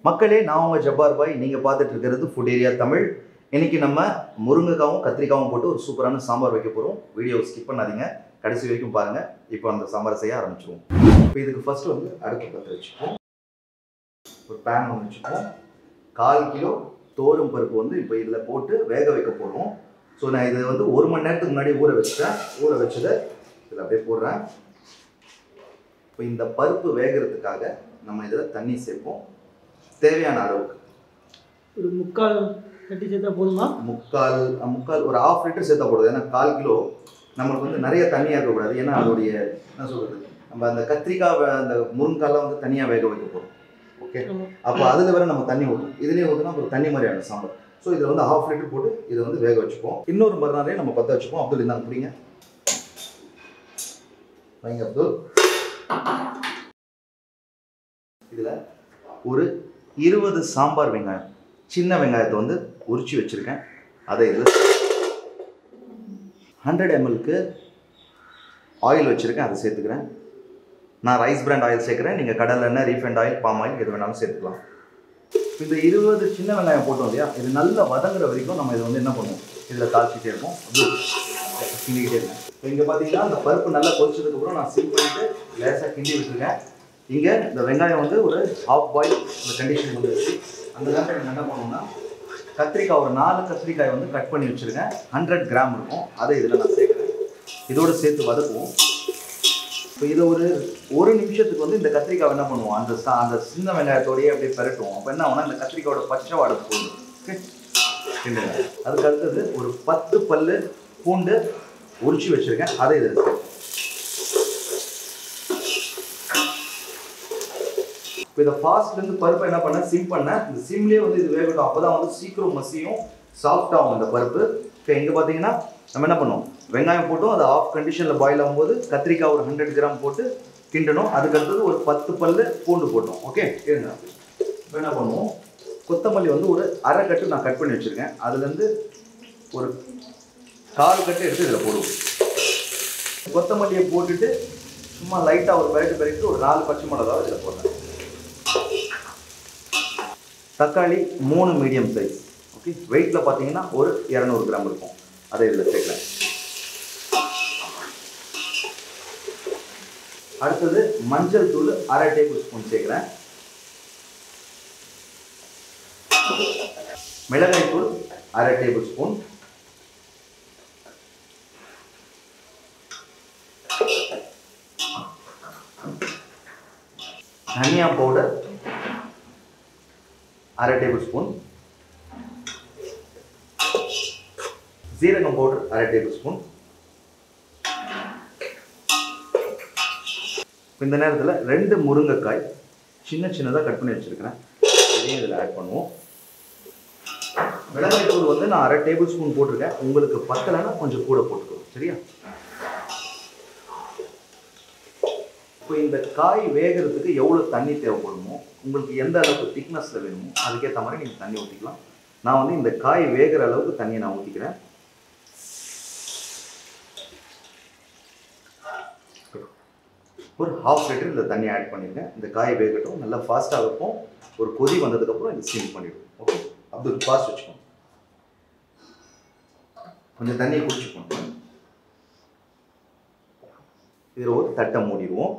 மக்களே நான் உங்கள் ஜப்பார் பாய் நீங்கள் பார்த்துட்டு இருக்கிறது ஃபுட் ஏரியா தமிழ் இன்னைக்கு நம்ம முருங்கைக்காவும் கத்திரிக்காவும் போட்டு ஒரு சூப்பரான சாம்பார் வைக்க போகிறோம் வீடியோ ஸ்கிப் பண்ணாதீங்க கடைசி வரைக்கும் பாருங்கள் இப்போ அந்த சாம்பார் செய்ய ஆரம்பிச்சிருவோம் இப்போ இதுக்கு ஃபர்ஸ்ட் வந்து அடுப்பு பற்ற வச்சுப்போம் ஒரு பேன் ஒன்று வச்சுப்போம் கால் கிலோ தோரும் பருப்பு வந்து இப்போ இதில் போட்டு வேக வைக்க போகிறோம் ஸோ நான் இதை வந்து ஒரு மணி நேரத்துக்கு முன்னாடி ஊற வச்சுட்டேன் ஊற வச்சதை இதில் அப்படியே போடுறேன் இப்போ இந்த பருப்பு வேகிறதுக்காக நம்ம இதில் தண்ணி சேர்ப்போம் தேவையான அளவுக்கு ஒரு முக்கால் கட்டி சேர்த்தா போதுமா முக்கால் அஹ், முக்கால் ஒரு ஆஃப் லிட்டர் சேர்த்தா போடுது ஏன்னா கால் கிலோ நம்மளுக்கு வந்து நிறைய தண்ணி இருக்கக்கூடாது ஏன்னா அதோடைய என்ன சொல்கிறது நம்ம அந்த கத்திரிக்காய் வே- அந்த முருங்காலாம் வந்து தனியாக வேக வைக்க போகிறோம் ஓகே ஆமா. அப்போ அதில் வேற நம்ம தண்ணி ஊற்றும் இதுலேயே ஊற்றினா ஒரு தண்ணி மாதிரியான சாம்பார் ஸோ இதில் வந்து ஹாஃப் லிட்டர் போட்டு இதை வந்து வேக வச்சுப்போம் இன்னொரு மறுநாளே நம்ம பற்ற வச்சுப்போம் அப்துல் இந்தாங்க பிடிங்க வைங்க அப்துல் இதில் ஒரு இருபது சாம்பார் வெங்காயம் சின்ன வெங்காயத்தை வந்து உரிச்சு வச்சுருக்கேன் அதை இதில் ஹண்ட்ரட் எம்எல்க்கு ஆயில் வச்சுருக்கேன் அதை சேர்த்துக்கிறேன் நான் ரைஸ் பிராண்ட் ஆயில் சேர்க்குறேன் நீங்கள் கடல் எண்ணெய் ரீஃபைண்ட் ஆயில் பாம் ஆயில் எது வேணாலும் சேர்த்துக்கலாம் இந்த இருபது சின்ன வெங்காயம் போட்டோம் இல்லையா இது நல்லா வதங்குற வரைக்கும் நம்ம இதை வந்து என்ன பண்ணுவோம் இதில் தாளிச்சிட்டே இருப்போம் அப்படியே கிண்டிக்கிட்டே இருக்கேன் இப்போ இங்கே பார்த்தீங்கன்னா அந்த பருப்பு நல்லா கொதிச்சதுக்கப்புறம் நான் சிம் பண்ணிட்டு லேசாக கிண்டி விட்டுருக்கேன் இங்கே இந்த வெங்காயம் வந்து ஒரு ஹாஃப் பாயில் இந்த கண்டிஷன் வந்துருச்சு அந்த நேரத்தில் நம்ம என்ன பண்ணுவோம்னா கத்திரிக்காய் ஒரு நாலு கத்திரிக்காய் வந்து கட் பண்ணி வச்சுருக்கேன் ஹண்ட்ரட் கிராம் இருக்கும் அதை இதில் நான் சேர்க்குறேன் இதோடு சேர்த்து வதக்குவோம் இப்போ இதை ஒரு ஒரு நிமிஷத்துக்கு வந்து இந்த கத்திரிக்காய் என்ன பண்ணுவோம் அந்த சா- அந்த சின்ன வெங்காயத்தோடயே அப்படியே பெரட்டுவோம் அப்போ என்ன ஆகும்னா இந்த கத்திரிக்காயோட பச்சை வாடை போகும் ஓகே கிண்டுங்க அதுக்கு அடுத்தது ஒரு பத்து பல்லு பூண்டு உரிச்சு வச்சிருக்கேன் அதை இதில் சேர்ப்போம் இப்போ இதை ஃபாஸ்ட்லேருந்து பருப்பை என்ன பண்ணேன் சிம் பண்ணேன் இந்த சிம்லேயே வந்து இது வேகட்டும் அப்போ தான் வந்து சீக்கிரம் மசியும் சாஃப்ட் ஆகும் இந்த பருப்பு இப்போ இங்கே பார்த்தீங்கன்னா நம்ம என்ன பண்ணுவோம் வெங்காயம் போட்டும் அது ஆஃப் கண்டிஷனில் பாயில் ஆகும்போது கத்திரிக்காய் ஒரு ஹண்ட்ரட் கிராம் போட்டு கிண்டணும் அதுக்கு அடுத்தது ஒரு பத்து பல்லு பூண்டு போட்டோம் ஓகே இருங்க இப்போ என்ன பண்ணுவோம் கொத்தமல்லி வந்து ஒரு அரை கட்டு நான் கட் பண்ணி வச்சுருக்கேன் அதுலேருந்து ஒரு கால் கட்டு எடுத்து இதில் போடுவோம் கொத்தமல்லியை போட்டுட்டு சும்மா லைட்டாக ஒரு பெரட்டு பெரட்டு ஒரு நாலு பச்சை மிளகாவை இதில் போடுறேன் தக்காளி மூணு மீடியம் சைஸ் ஓகே வெயிட்டில் பார்த்தீங்கன்னா ஒரு இரநூறு கிராம் இருக்கும் அதை இதில் சேர்க்குறேன் அடுத்தது மஞ்சள் தூள் அரை டேபிள் ஸ்பூன் சேர்க்குறேன் மிளகாய் தூள் அரை டேபிள் ஸ்பூன் தனியா பவுடர் அரை டேபிள் ஸ்பூன் ஜீரகம் பவுடர் அரை டேபிள் ஸ்பூன் இந்த நேரத்தில் ரெண்டு முருங்கைக்காய் சின்ன சின்னதாக கட் பண்ணி வச்சுருக்கிறேன் இதையும் இதில் ஆட் பண்ணுவோம் மிளகாய் தூள் வந்து நான் அரை டேபிள் ஸ்பூன் போட்டிருக்கேன் உங்களுக்கு பத்தலைன்னா கொஞ்சம் கூட போட்டுக்கோ சரியா இப்போ இந்த காய் வேகிறதுக்கு எவ்வளோ தண்ணி தேவைப்படுமோ உங்களுக்கு எந்த அளவுக்கு திக்னஸில் வேணுமோ அதுக்கேற்ற மாதிரி நீங்கள் தண்ணி ஊற்றிக்கலாம் நான் வந்து இந்த காய் வேகிற அளவுக்கு தண்ணியை நான் ஊற்றிக்கிறேன் ஒரு ஹாஃப் லிட்டர் இந்த தண்ணி ஆட் பண்ணியிருக்கேன் இந்த காய் வேகட்டும் நல்லா ஃபாஸ்ட்டாக வைப்போம் ஒரு கொதி வந்ததுக்கப்புறம் இது சீல் பண்ணிவிடுவோம் ஓகே அப்துல் ஃபாஸ்ட் வச்சுக்கோங்க கொஞ்சம் தண்ணியை குடிச்சுக்கணும் இதில் ஒரு தட்டை மூடிடுவோம்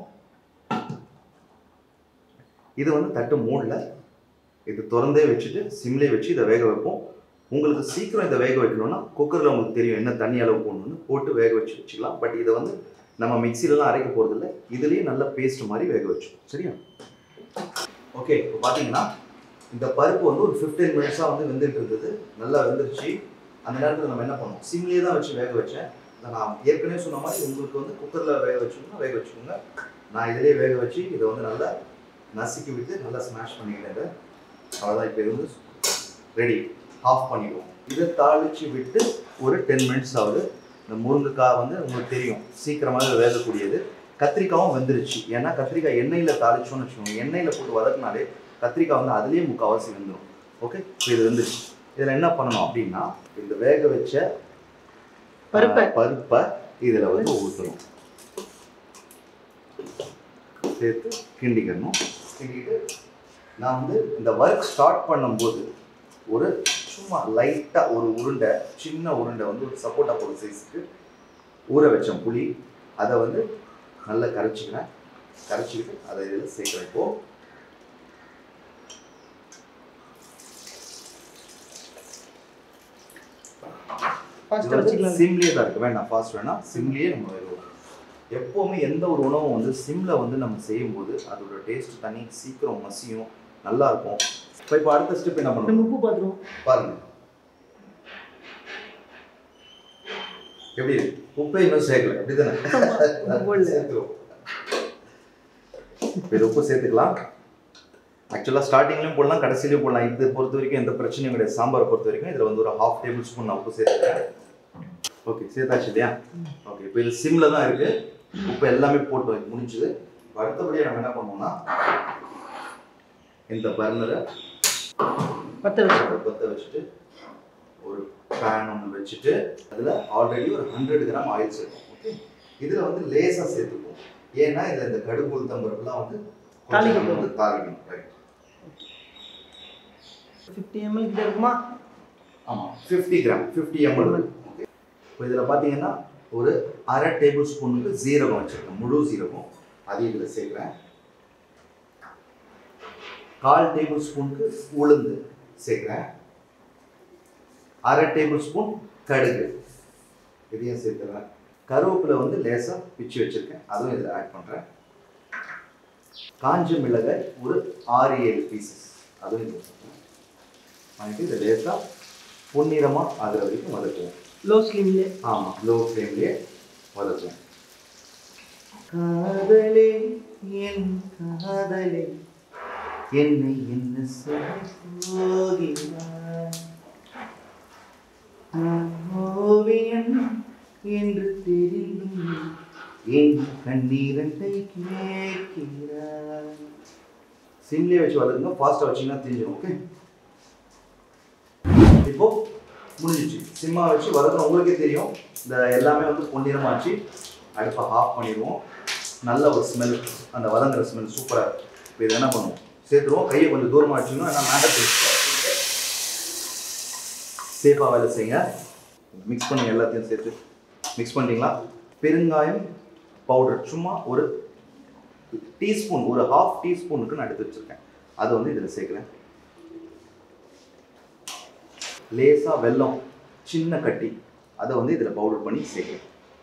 இது வந்து தட்டு மூடல இது திறந்தே வச்சுட்டு சிம்லேயே வச்சு இதை வேக வைப்போம் உங்களுக்கு சீக்கிரம் இதை வேக வைக்கணும்னா குக்கரில் உங்களுக்கு தெரியும் என்ன தண்ணி அளவு போடணும்னு போட்டு வேக வச்சு வச்சுக்கலாம் பட் இதை வந்து நம்ம மிக்சிலலாம் அரைக்க போகிறதில்ல இதுலேயே நல்ல பேஸ்ட் மாதிரி வேக வச்சுக்கோம் சரியா ஓகே இப்போ பார்த்தீங்கன்னா இந்த பருப்பு வந்து ஒரு ஃபிஃப்டீன் மினிட்ஸாக வந்து வெந்துட்டு இருந்தது நல்லா வெந்துருச்சு அந்த நேரத்தில் நம்ம என்ன பண்ணோம் சிம்லேயே தான் வச்சு வேக வச்சேன் இதை நான் ஏற்கனவே சொன்ன மாதிரி உங்களுக்கு வந்து குக்கரில் வேக வச்சுக்கணும்னா வேக வச்சுக்கோங்க நான் இதிலே வேக வச்சு இதை வந்து நல்லா நசுக்கி விட்டு நல்லா ஸ்மாஷ் பண்ணிக்கிட்டேன் இதை. அவ்வளோதான் இப்போ இது வந்து ரெடி ஆஃப் பண்ணிடுவோம் இதை தாளித்து விட்டு ஒரு டென் மினிட்ஸ் ஆகுது இந்த முருங்கைக்காய் வந்து உங்களுக்கு தெரியும் சீக்கிரமாக வேகக்கூடியது கத்திரிக்காயும் வெந்துருச்சு ஏன்னா கத்திரிக்காய் எண்ணெயில் தாளிச்சோன்னு வச்சுக்கோங்க எண்ணெயில் போட்டு வதக்குனாலே கத்திரிக்காய் வந்து அதுலேயே முக்கால்வாசி வெந்துடும் ஓகே இப்போ இது வெந்துருச்சு இதில் என்ன பண்ணணும் அப்படின்னா இந்த வேக வச்ச பருப்பை. ஆஹ், பருப்பை இதில் வந்து ஊற்றணும் சேர்த்து கிண்டிக்கணும் கிண்டிட்டு நான் வந்து இந்த ஒர்க் ஸ்டார்ட் பண்ணும்போது ஒரு சும்மா லைட்டாக ஒரு உருண்டை சின்ன உருண்டை வந்து ஒரு சப்போட்டா போடுற சைஸுக்கு ஊற வச்சேன் புளி அதை வந்து நல்லா கரைச்சிக்கிறேன் கரைச்சிக்கிட்டு அதை இதில் சேர்க்குறேன் இப்போ ஃபாஸ்ட்டாக வச்சுக்கலாம் சிம்லேயே தான் இருக்கு வேண்டாம் ஃபாஸ்ட் வேணாம் சிம்லேயே நம்ம வருவோம் எப்போவுமே எந்த ஒரு உணவும் வந்து சிம்மில் வந்து நம்ம செய்யும்போது அதோட டேஸ்ட் தனி சீக்கிரம் மசியும் நல்லா இருக்கும் இப்போ இப்போ அடுத்த ஸ்டெப் என்ன நம்ம பண்ணுவோம் உப்பு பார்த்துருவோம் பாருங்க எப்படி இருக்கு? உப்பே இன்னும் சேர்க்கல அப்படிதானே உப்பு போடல. சேர்த்துருவோம் இப்போ இது உப்பு சேர்த்துக்கலாம் ஆக்சுவலாக ஸ்டார்டிங்லேயும் போடலாம் கடைசிலையும் போடலாம் இது பொறுத்த வரைக்கும் எந்த பிரச்சனையும் கிடையாது சாம்பாரை பொறுத்த வரைக்கும் இதில் வந்து ஒரு ஹாஃப் டேபிள் ஸ்பூன் நான் உப்பு சேர்த்துக்கிறேன் ஓகே சேர்த்தாச்சு இல்லையா ஓகே இப்போ இது சிம்மில் தான் இருக்குது உப்பு எல்லாமே போட்டு வை- முடிஞ்சுது இப்போ அடுத்தபடியாக நம்ம என்ன பண்ணுவோம்னா இந்த பர்னரை பற்ற வச்சு அதை பற்ற வச்சுட்டு ஒரு பேன் ஒன்று வச்சுட்டு அதில் ஆல்ரெடி ஒரு ஹண்ட்ரட் கிராம் ஆயில் சேர்ப்போம் ஓகே இதில் வந்து லேசாக சேர்த்துப்போம் ஏன்னா இதில் இந்த கடுகு உளுத்தம்பருப்புலாம் வந்து கொஞ்சம் தாளிக்க நம்ம வந்து தாளிக்கணும் ரைட் ஃபிஃப்டி எம்எல் கிட்ட இருக்குமா ஆமாம் fifty gram fifty ML okay இப்போ இதில் பார்த்தீங்கன்னா ஒரு அரை டேபிள் ஸ்பூனுக்கு ஜீரகம் வச்சுருக்கேன் முழு ஜீரகம் அதையும் இதில் சேர்க்குறேன் கால் டேபிள் ஸ்பூனுக்கு உளுந்து சேர்க்குறேன் அரை டேபிள் ஸ்பூன் கடுகு இதையும் சேர்த்துறேன் கருவேப்பிலை வந்து லேசாக பிச்சு வச்சுருக்கேன் அதுவும் இதில் ஆட் பண்ணுறேன் காஞ்ச மிளகாய் ஒரு ஆறு ஏழு பீசஸ் அதுவும் இதில் சேர்க்குறேன் வாங்கிட்டு இதை லேசாக பொன்னிறமாக ஆகிற வரைக்கும் வதக்குவோம் லோ ஸ்லீம்லே ஆமாம் லோ ஃப்ளேம்லேயே வதக்குவோம் காதலே என் காதலே என்னை என்ன சொல்ல போகிறாய் நான் ஓவியன் என்று தெரிந்தும் என் கண்ணீரண்டை கேட்கிறாய் சிம்லேயே வச்சு வளருங்க ஃபாஸ்ட்டாக வச்சிங்கன்னா தெரிஞ்சிடும் ஓகே இப்போ முடிஞ்சிச்சு சிம்மா வச்சு வதக்கணும் உங்களுக்கே தெரியும் இந்த எல்லாமே வந்து பொன்னிறமாச்சு அடுப்பை ஆஃப் பண்ணிடுவோம் நல்ல ஒரு ஸ்மெல் அந்த வதங்குற ஸ்மெல் சூப்பராக இப்போ இது என்ன பண்ணுவோம் சேர்த்துருவோம் கையை கொஞ்சம் தூரமாக வச்சுக்கணும் ஏன்னா மேலே சேஃபாக வேலை செய்யுங்க மிக்ஸ் பண்ணி எல்லாத்தையும் சேர்த்து மிக்ஸ் பண்ணிட்டீங்களா பெருங்காயம் பவுடர் சும்மா ஒரு டீஸ்பூன் ஒரு ஹாஃப் டீஸ்பூனுக்கு நான் எடுத்து வச்சுருக்கேன் அதை வந்து இதில் சேர்க்குறேன் லேசாக வெல்லம் சின்ன கட்டி அதை வந்து இதில் பவுடர் பண்ணி சேர்க்குறேன்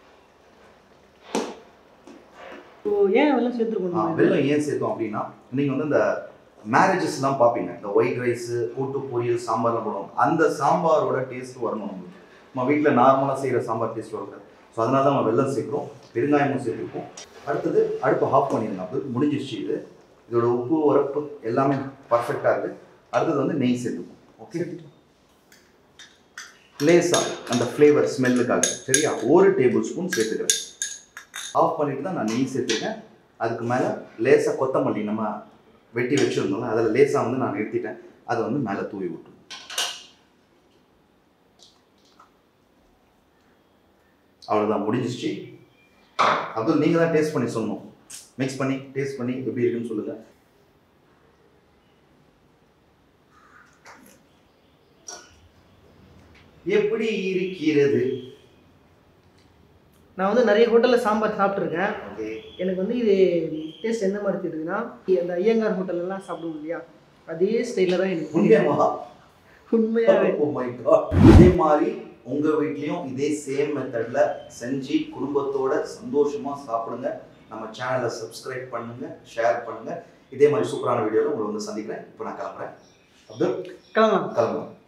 ஸோ ஏன் வெள்ளம் ஆ, சேர்த்துருக்கணும் வெல்லம் ஏன் சேர்த்தோம் அப்படின்னா நீங்கள் வந்து இந்த மேரேஜஸ்லாம் பார்ப்பீங்க இந்த ஒயிட் ரைஸு கூட்டு பொரியல் சாம்பார்லாம் போடுவாங்க அந்த சாம்பாரோட டேஸ்ட் வரணும் நம்மளுக்கு நம்ம வீட்டில் நார்மலாக செய்கிற சாம்பார் டேஸ்ட் வரக்கூடாது ஸோ அதனால தான் நம்ம வெல்லம் சேர்க்குறோம் பெருங்காயமும் சேர்த்துருக்கோம் அடுத்தது அடுப்பை ஆஃப் பண்ணிடுங்க அது முடிஞ்சிருச்சு இது இதோட உப்பு உரப்பு எல்லாமே பர்ஃபெக்டாக இருக்குது அடுத்தது வந்து நெய் சேர்த்துப்போம் ஓகே லேசா அந்த ஃப்ளேவர் ஸ்மெல்லுக்காக சரியா ஒரு டேபிள் ஸ்பூன் சேர்த்துக்கிறேன் ஆஃப் பண்ணிட்டு தான் நான் நெய் சேர்த்துருக்கேன் அதுக்கு மேலே லேசாக கொத்தமல்லி நம்ம வெட்டி வச்சுருந்தோம்ல அதில் லேசாக வந்து நான் நிறுத்திட்டேன் அதை வந்து மேலே தூவி விட்டு அவ்வளோதான் முடிஞ்சிச்சு அதுவும் நீங்கள் தான் டேஸ்ட் பண்ணி சொல்லணும் மிக்ஸ் பண்ணி டேஸ்ட் பண்ணி எப்படி இருக்குன்னு சொல்லுங்கள் எப்படி இருக்கிறது நான் வந்து நிறைய ஹோட்டலில் சாம்பார் சாப்பிட்ருக்கேன் ஓகே எனக்கு வந்து இது டேஸ்ட் எந்த மாதிரி தெரியுதுன்னா அந்த ஐயங்கார் ஹோட்டல்லலாம் சாப்பிடுவோம் இல்லையா அதே ஸ்டைலில் தான் எனக்கு தெரியுது. உண்மையாவா உண்மையாகவே Oh my God. இதே மாதிரி உங்க வீட்லயும் இதே சேம் மெத்தட்ல செஞ்சு குடும்பத்தோட சந்தோஷமா சாப்பிடுங்க நம்ம சேனலை சப்ஸ்கிரைப் பண்ணுங்க ஷேர் பண்ணுங்க இதே மாதிரி சூப்பரான வீடியோல உங்களை வந்து சந்திக்கிறேன் இப்போ நான் கிளம்புறேன் அப்துல் கிளம்பலாம் கிளம்புறேன்